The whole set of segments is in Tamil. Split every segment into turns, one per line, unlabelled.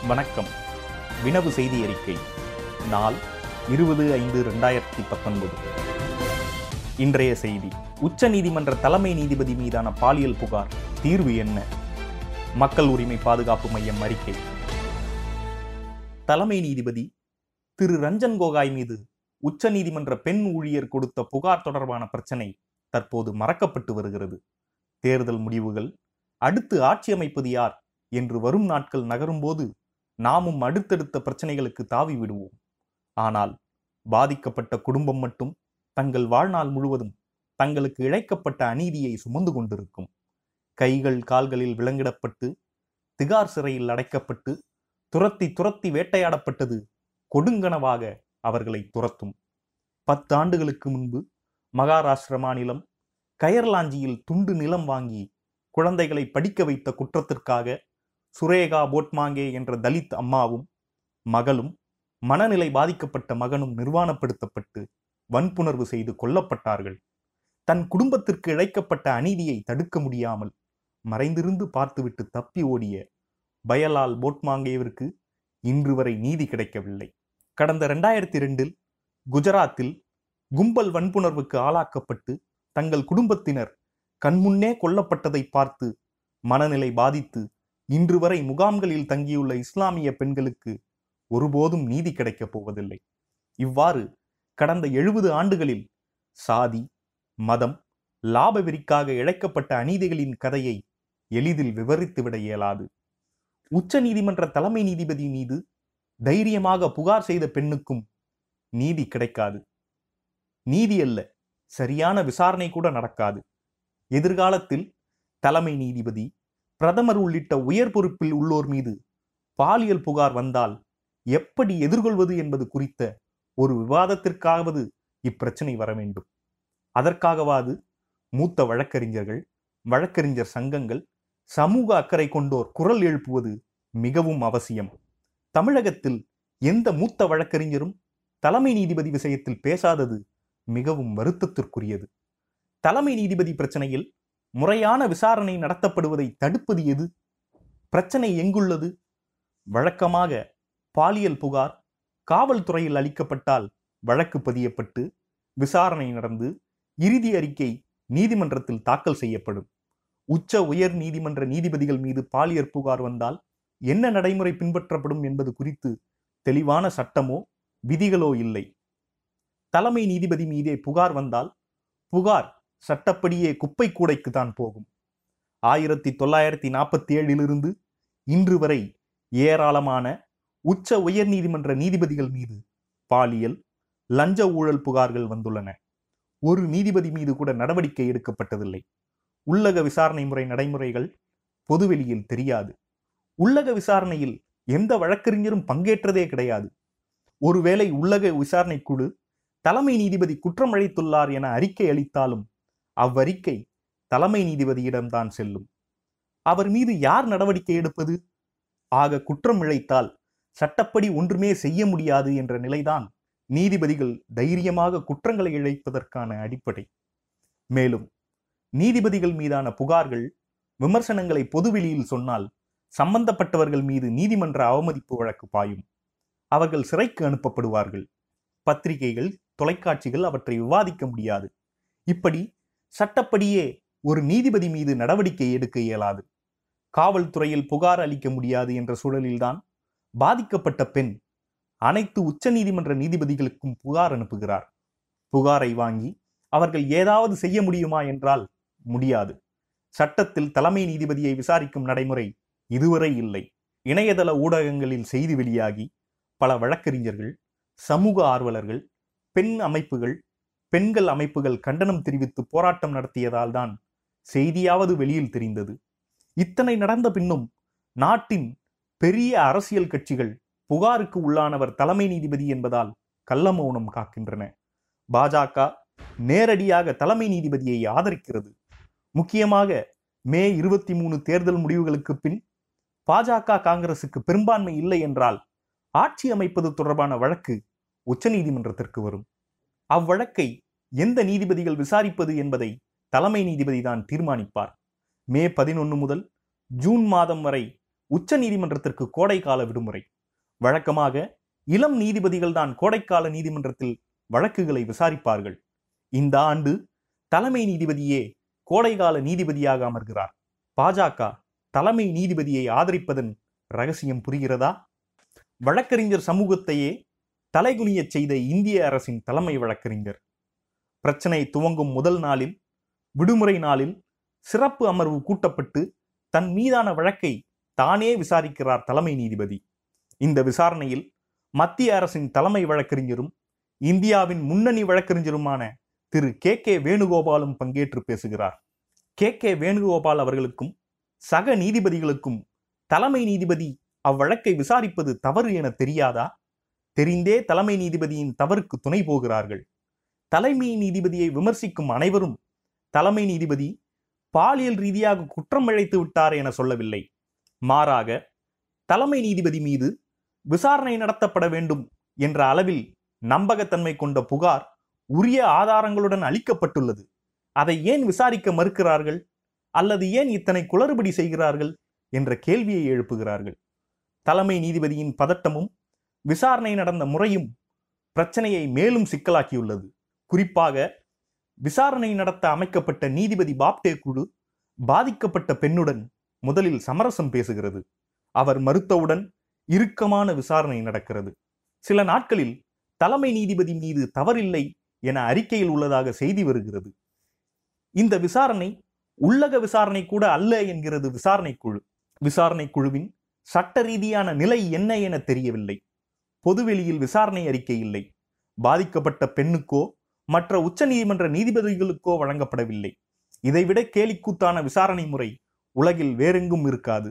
வணக்கம் வினவு செய்தி அறிக்கை நாள் இருபது ஐந்து ரெண்டாயிரத்தி பத்தொன்பது இன்றைய செய்தி உச்ச நீதிமன்ற தலைமை நீதிபதி மீதான பாலியல் புகார் தீர்வு என்ன மக்கள் உரிமை பாதுகாப்பு மையம் அறிக்கை தலைமை நீதிபதி திரு ரஞ்சன் கோகாய் மீது உச்ச நீதிமன்ற பெண் ஊழியர் கொடுத்த புகார் தொடர்பான பிரச்சனை தற்போது மறக்கப்பட்டு வருகிறது தேர்தல் முடிவுகள் அடுத்து ஆட்சி அமைப்பது யார் என்று வரும் நாட்கள் நகரும்போது நாமும் அடுத்தடுத்த பிரச்சனைகளுக்கு தாவி விடுவோம் ஆனால் பாதிக்கப்பட்ட குடும்பம் மட்டும் தங்கள் வாழ்நாள் முழுவதும் தங்களுக்கு இழைக்கப்பட்ட அநீதியை சுமந்து கொண்டிருக்கும் கைகள் கால்களில் விலங்கிடப்பட்டு திகார் சிறையில் அடைக்கப்பட்டு துரத்தி துரத்தி வேட்டையாடப்பட்டது கொடுங்கனவாக அவர்களை துரத்தும் பத்து ஆண்டுகளுக்கு முன்பு மகாராஷ்டிர மாநிலம் கயர்லாஞ்சியில் துண்டு நிலம் வாங்கி குழந்தைகளை படிக்க வைத்த குற்றத்திற்காக சுரேகா போட்மாங்கே என்ற தலித் அம்மாவும் மகளும் மனநிலை பாதிக்கப்பட்ட மகனும் நிர்வாணப்படுத்தப்பட்டு வன்புணர்வு செய்து கொல்லப்பட்டார்கள் தன் குடும்பத்திற்கு இழைக்கப்பட்ட அநீதியை தடுக்க முடியாமல் மறைந்திருந்து பார்த்துவிட்டு தப்பி ஓடிய பயலால் போட்மாங்கேவிற்கு இன்று வரை நீதி கிடைக்கவில்லை கடந்த இரண்டாயிரத்தி ரெண்டில் குஜராத்தில் கும்பல் வன்புணர்வுக்கு ஆளாக்கப்பட்டு தங்கள் குடும்பத்தினர் கண்முன்னே கொல்லப்பட்டதை பார்த்து மனநிலை பாதித்து இன்று வரை முகாம்களில் தங்கியுள்ள இஸ்லாமிய பெண்களுக்கு ஒருபோதும் நீதி கிடைக்கப் போவதில்லை இவ்வாறு கடந்த எழுபது ஆண்டுகளில் சாதி மதம் லாப வெறிக்காக இழைக்கப்பட்ட அநீதிகளின் கதையை எளிதில் விவரித்துவிட இயலாது உச்ச நீதிமன்ற தலைமை நீதிபதி மீது தைரியமாக புகார் செய்த பெண்ணுக்கும் நீதி கிடைக்காது நீதி அல்ல சரியான விசாரணை கூட நடக்காது எதிர்காலத்தில் தலைமை நீதிபதி பிரதமர் உள்ளிட்ட உயர் பொறுப்பில் உள்ளோர் மீது பாலியல் புகார் வந்தால் எப்படி எதிர்கொள்வது என்பது குறித்த ஒரு விவாதத்திற்காவது இப்பிரச்சனை வர வேண்டும் அதற்காகவாது மூத்த வழக்கறிஞர்கள் வழக்கறிஞர் சங்கங்கள் சமூக அக்கறை கொண்டோர் குரல் எழுப்புவது மிகவும் அவசியம் தமிழகத்தில் எந்த மூத்த வழக்கறிஞரும் தலைமை நீதிபதி விஷயத்தில் பேசாதது மிகவும் வருத்தத்திற்குரியது தலைமை நீதிபதி பிரச்சனையில் முறையான விசாரணை நடத்தப்படுவதை தடுப்பது எது பிரச்சனை எங்குள்ளது வழக்கமாக பாலியல் புகார் காவல்துறையில் அளிக்கப்பட்டால் வழக்கு பதியப்பட்டு விசாரணை நடந்து இறுதி அறிக்கை நீதிமன்றத்தில் தாக்கல் செய்யப்படும் உச்ச உயர் நீதிமன்ற நீதிபதிகள் மீது பாலியல் புகார் வந்தால் என்ன நடைமுறை பின்பற்றப்படும் என்பது குறித்து தெளிவான சட்டமோ விதிகளோ இல்லை தலைமை நீதிபதி மீதே புகார் வந்தால் புகார் சட்டப்படியே குப்பை கூடைக்கு தான் போகும் ஆயிரத்தி தொள்ளாயிரத்தி நாற்பத்தி ஏழிலிருந்து இன்று வரை ஏராளமான உச்ச உயர் நீதிமன்ற நீதிபதிகள் மீது பாலியல் லஞ்ச ஊழல் புகார்கள் வந்துள்ளன ஒரு நீதிபதி மீது கூட நடவடிக்கை எடுக்கப்பட்டதில்லை உள்ளக விசாரணை முறை நடைமுறைகள் பொதுவெளியில் தெரியாது உள்ளக விசாரணையில் எந்த வழக்கறிஞரும் பங்கேற்றதே கிடையாது ஒருவேளை உள்ளக விசாரணை குழு தலைமை நீதிபதி குற்றம் அழைத்துள்ளார் என அறிக்கை அளித்தாலும் அவ்வறிக்கை தலைமை நீதிபதியிடம்தான் செல்லும் அவர் மீது யார் நடவடிக்கை எடுப்பது ஆக குற்றம் இழைத்தால் சட்டப்படி ஒன்றுமே செய்ய முடியாது என்ற நிலைதான் நீதிபதிகள் தைரியமாக குற்றங்களை இழைப்பதற்கான அடிப்படை மேலும் நீதிபதிகள் மீதான புகார்கள் விமர்சனங்களை பொதுவெளியில் சொன்னால் சம்பந்தப்பட்டவர்கள் மீது நீதிமன்ற அவமதிப்பு வழக்கு பாயும் அவர்கள் சிறைக்கு அனுப்பப்படுவார்கள் பத்திரிகைகள் தொலைக்காட்சிகள் அவற்றை விவாதிக்க முடியாது இப்படி சட்டப்படியே ஒரு நீதிபதி மீது நடவடிக்கை எடுக்க இயலாது காவல்துறையில் புகார் அளிக்க முடியாது என்ற சூழலில்தான் பாதிக்கப்பட்ட பெண் அனைத்து உச்ச நீதிமன்ற நீதிபதிகளுக்கும் புகார் அனுப்புகிறார் புகாரை வாங்கி அவர்கள் ஏதாவது செய்ய முடியுமா என்றால் முடியாது சட்டத்தில் தலைமை நீதிபதியை விசாரிக்கும் நடைமுறை இதுவரை இல்லை இணையதள ஊடகங்களில் செய்தி வெளியாகி பல வழக்கறிஞர்கள் சமூக ஆர்வலர்கள் பெண் அமைப்புகள் பெண்கள் அமைப்புகள் கண்டனம் தெரிவித்து போராட்டம் நடத்தியதால் தான் செய்தியாவது வெளியில் தெரிந்தது இத்தனை நடந்த பின்னும் நாட்டின் பெரிய அரசியல் கட்சிகள் புகாருக்கு உள்ளானவர் தலைமை நீதிபதி என்பதால் கள்ள மௌனம் காக்கின்றன பாஜக நேரடியாக தலைமை நீதிபதியை ஆதரிக்கிறது முக்கியமாக மே இருபத்தி மூணு தேர்தல் முடிவுகளுக்கு பின் பாஜக காங்கிரசுக்கு பெரும்பான்மை இல்லை என்றால் ஆட்சி அமைப்பது தொடர்பான வழக்கு உச்சநீதிமன்றத்திற்கு வரும் அவ்வழக்கை எந்த நீதிபதிகள் விசாரிப்பது என்பதை தலைமை நீதிபதி தான் தீர்மானிப்பார் மே பதினொன்று முதல் ஜூன் மாதம் வரை உச்ச நீதிமன்றத்திற்கு கோடைக்கால விடுமுறை வழக்கமாக இளம் நீதிபதிகள் தான் கோடைக்கால நீதிமன்றத்தில் வழக்குகளை விசாரிப்பார்கள் இந்த ஆண்டு தலைமை நீதிபதியே கோடைகால நீதிபதியாக அமர்கிறார் பாஜக தலைமை நீதிபதியை ஆதரிப்பதன் ரகசியம் புரிகிறதா வழக்கறிஞர் சமூகத்தையே தலைகுனியச் செய்த இந்திய அரசின் தலைமை வழக்கறிஞர் பிரச்சனை துவங்கும் முதல் நாளில் விடுமுறை நாளில் சிறப்பு அமர்வு கூட்டப்பட்டு தன் மீதான வழக்கை தானே விசாரிக்கிறார் தலைமை நீதிபதி இந்த விசாரணையில் மத்திய அரசின் தலைமை வழக்கறிஞரும் இந்தியாவின் முன்னணி வழக்கறிஞருமான திரு கே கே வேணுகோபாலும் பங்கேற்று பேசுகிறார் கே கே வேணுகோபால் அவர்களுக்கும் சக நீதிபதிகளுக்கும் தலைமை நீதிபதி அவ்வழக்கை விசாரிப்பது தவறு என தெரியாதா தெரிந்தே தலைமை நீதிபதியின் தவறுக்கு துணை போகிறார்கள் தலைமை நீதிபதியை விமர்சிக்கும் அனைவரும் தலைமை நீதிபதி பாலியல் ரீதியாக குற்றம் இழைத்து விட்டார் என சொல்லவில்லை மாறாக தலைமை நீதிபதி மீது விசாரணை நடத்தப்பட வேண்டும் என்ற அளவில் நம்பகத்தன்மை கொண்ட புகார் உரிய ஆதாரங்களுடன் அளிக்கப்பட்டுள்ளது அதை ஏன் விசாரிக்க மறுக்கிறார்கள் அல்லது ஏன் இத்தனை குளறுபடி செய்கிறார்கள் என்ற கேள்வியை எழுப்புகிறார்கள் தலைமை நீதிபதியின் பதட்டமும் விசாரணை நடந்த முறையும் பிரச்சனையை மேலும் சிக்கலாக்கியுள்ளது குறிப்பாக விசாரணை நடத்த அமைக்கப்பட்ட நீதிபதி பாப்டே குழு பாதிக்கப்பட்ட பெண்ணுடன் முதலில் சமரசம் பேசுகிறது அவர் மறுத்தவுடன் இறுக்கமான விசாரணை நடக்கிறது சில நாட்களில் தலைமை நீதிபதி மீது தவறில்லை என அறிக்கையில் உள்ளதாக செய்தி வருகிறது இந்த விசாரணை உள்ளக விசாரணை கூட அல்ல என்கிறது விசாரணை குழு விசாரணை குழுவின் சட்ட ரீதியான நிலை என்ன என தெரியவில்லை பொதுவெளியில் விசாரணை அறிக்கை இல்லை பாதிக்கப்பட்ட பெண்ணுக்கோ மற்ற உச்சநீதிமன்ற நீதிபதிகளுக்கோ வழங்கப்படவில்லை இதைவிட கேலிக்கூத்தான விசாரணை முறை உலகில் வேறெங்கும் இருக்காது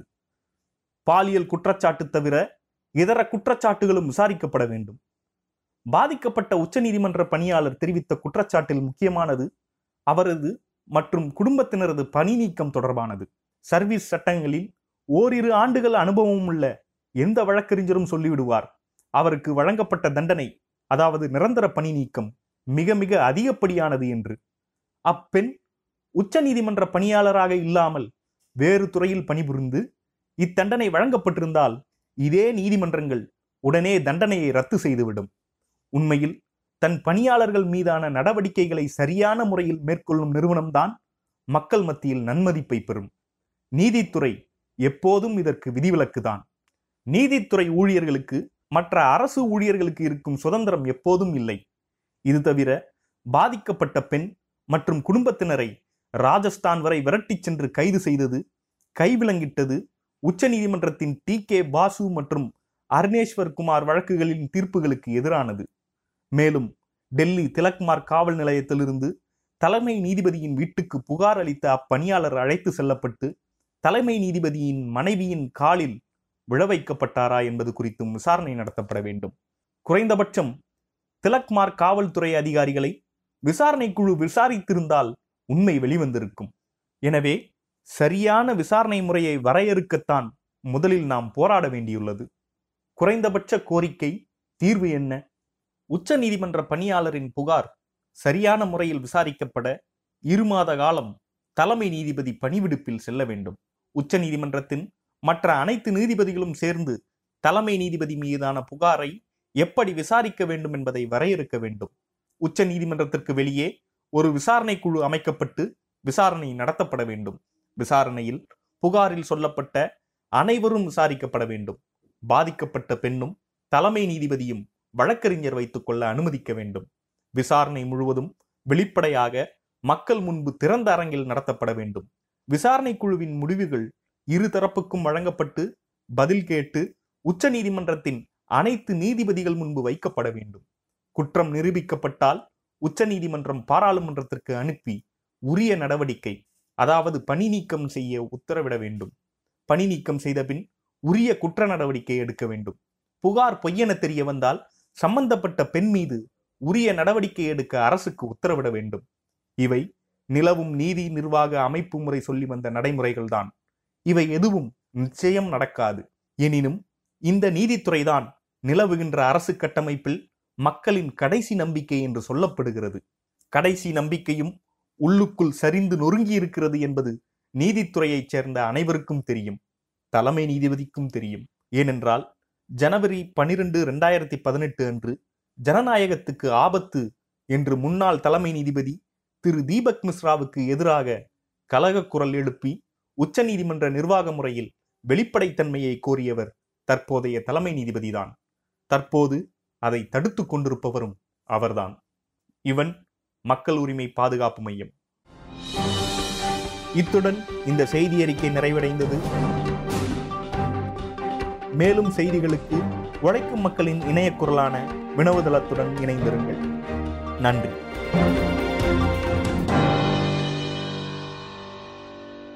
பாலியல் குற்றச்சாட்டு தவிர இதர குற்றச்சாட்டுகளும் விசாரிக்கப்பட வேண்டும் பாதிக்கப்பட்ட உச்சநீதிமன்ற பணியாளர் தெரிவித்த குற்றச்சாட்டில் முக்கியமானது அவரது மற்றும் குடும்பத்தினரது பணி நீக்கம் தொடர்பானது சர்வீஸ் சட்டங்களில் ஓரிரு ஆண்டுகள் அனுபவம் உள்ள எந்த வழக்கறிஞரும் சொல்லிவிடுவார் அவருக்கு வழங்கப்பட்ட தண்டனை அதாவது நிரந்தர பணி நீக்கம் மிக மிக அதிகப்படியானது என்று அப்பெண் உச்ச நீதிமன்ற பணியாளராக இல்லாமல் வேறு துறையில் பணிபுரிந்து இத்தண்டனை வழங்கப்பட்டிருந்தால் இதே நீதிமன்றங்கள் உடனே தண்டனையை ரத்து செய்துவிடும் உண்மையில் தன் பணியாளர்கள் மீதான நடவடிக்கைகளை சரியான முறையில் மேற்கொள்ளும் நிறுவனம்தான் மக்கள் மத்தியில் நன்மதிப்பை பெறும் நீதித்துறை எப்போதும் இதற்கு விதிவிலக்குதான் நீதித்துறை ஊழியர்களுக்கு மற்ற அரசு ஊழியர்களுக்கு இருக்கும் சுதந்திரம் எப்போதும் இல்லை இது தவிர பாதிக்கப்பட்ட பெண் மற்றும் குடும்பத்தினரை ராஜஸ்தான் வரை விரட்டிச் சென்று கைது செய்தது கைவிலங்கிட்டது உச்சநீதிமன்றத்தின் டி கே பாசு மற்றும் அர்னேஸ்வர் குமார் வழக்குகளின் தீர்ப்புகளுக்கு எதிரானது மேலும் டெல்லி திலக்மார் காவல் நிலையத்திலிருந்து தலைமை நீதிபதியின் வீட்டுக்கு புகார் அளித்த அப்பணியாளர் அழைத்து செல்லப்பட்டு தலைமை நீதிபதியின் மனைவியின் காலில் விழ வைக்கப்பட்டாரா என்பது குறித்தும் விசாரணை நடத்தப்பட வேண்டும் குறைந்தபட்சம் திலக்மார் காவல்துறை அதிகாரிகளை விசாரணை குழு விசாரித்திருந்தால் உண்மை வெளிவந்திருக்கும் எனவே சரியான விசாரணை முறையை வரையறுக்கத்தான் முதலில் நாம் போராட வேண்டியுள்ளது குறைந்தபட்ச கோரிக்கை தீர்வு என்ன உச்ச நீதிமன்ற பணியாளரின் புகார் சரியான முறையில் விசாரிக்கப்பட இரு மாத காலம் தலைமை நீதிபதி பணிவிடுப்பில் செல்ல வேண்டும் உச்ச நீதிமன்றத்தின் மற்ற அனைத்து நீதிபதிகளும் சேர்ந்து தலைமை நீதிபதி மீதான புகாரை எப்படி விசாரிக்க வேண்டும் என்பதை வரையறுக்க வேண்டும் உச்ச நீதிமன்றத்திற்கு வெளியே ஒரு விசாரணை குழு அமைக்கப்பட்டு விசாரணை நடத்தப்பட வேண்டும் விசாரணையில் புகாரில் சொல்லப்பட்ட அனைவரும் விசாரிக்கப்பட வேண்டும் பாதிக்கப்பட்ட பெண்ணும் தலைமை நீதிபதியும் வழக்கறிஞர் வைத்துக் கொள்ள அனுமதிக்க வேண்டும் விசாரணை முழுவதும் வெளிப்படையாக மக்கள் முன்பு திறந்த அரங்கில் நடத்தப்பட வேண்டும் விசாரணை குழுவின் முடிவுகள் இரு தரப்புக்கும் வழங்கப்பட்டு பதில் கேட்டு உச்ச நீதிமன்றத்தின் அனைத்து நீதிபதிகள் முன்பு வைக்கப்பட வேண்டும் குற்றம் நிரூபிக்கப்பட்டால் உச்ச நீதிமன்றம் பாராளுமன்றத்திற்கு அனுப்பி உரிய நடவடிக்கை அதாவது பணி நீக்கம் செய்ய உத்தரவிட வேண்டும் பணி நீக்கம் செய்த பின் உரிய குற்ற நடவடிக்கை எடுக்க வேண்டும் புகார் பொய்யென தெரிய வந்தால் சம்பந்தப்பட்ட பெண் மீது உரிய நடவடிக்கை எடுக்க அரசுக்கு உத்தரவிட வேண்டும் இவை நிலவும் நீதி நிர்வாக அமைப்பு முறை சொல்லி வந்த நடைமுறைகள்தான் இவை எதுவும் நிச்சயம் நடக்காது எனினும் இந்த நீதித்துறைதான் நிலவுகின்ற அரசு கட்டமைப்பில் மக்களின் கடைசி நம்பிக்கை என்று சொல்லப்படுகிறது கடைசி நம்பிக்கையும் உள்ளுக்குள் சரிந்து நொறுங்கி இருக்கிறது என்பது நீதித்துறையைச் சேர்ந்த அனைவருக்கும் தெரியும் தலைமை நீதிபதிக்கும் தெரியும் ஏனென்றால் ஜனவரி பனிரெண்டு ரெண்டாயிரத்தி பதினெட்டு அன்று ஜனநாயகத்துக்கு ஆபத்து என்று முன்னாள் தலைமை நீதிபதி திரு தீபக் மிஸ்ராவுக்கு எதிராக கலக குரல் எழுப்பி உச்சநீதிமன்ற நிர்வாக முறையில் வெளிப்படைத்தன்மையை கோரியவர் தற்போதைய தலைமை நீதிபதிதான் தற்போது அதை தடுத்து கொண்டிருப்பவரும் அவர்தான் இவன் மக்கள் உரிமை பாதுகாப்பு மையம் இத்துடன் இந்த செய்தி அறிக்கை நிறைவடைந்தது மேலும் செய்திகளுக்கு உழைக்கும் மக்களின் இணைய குரலான வினவுதளத்துடன் இணைந்திருங்கள் நன்றி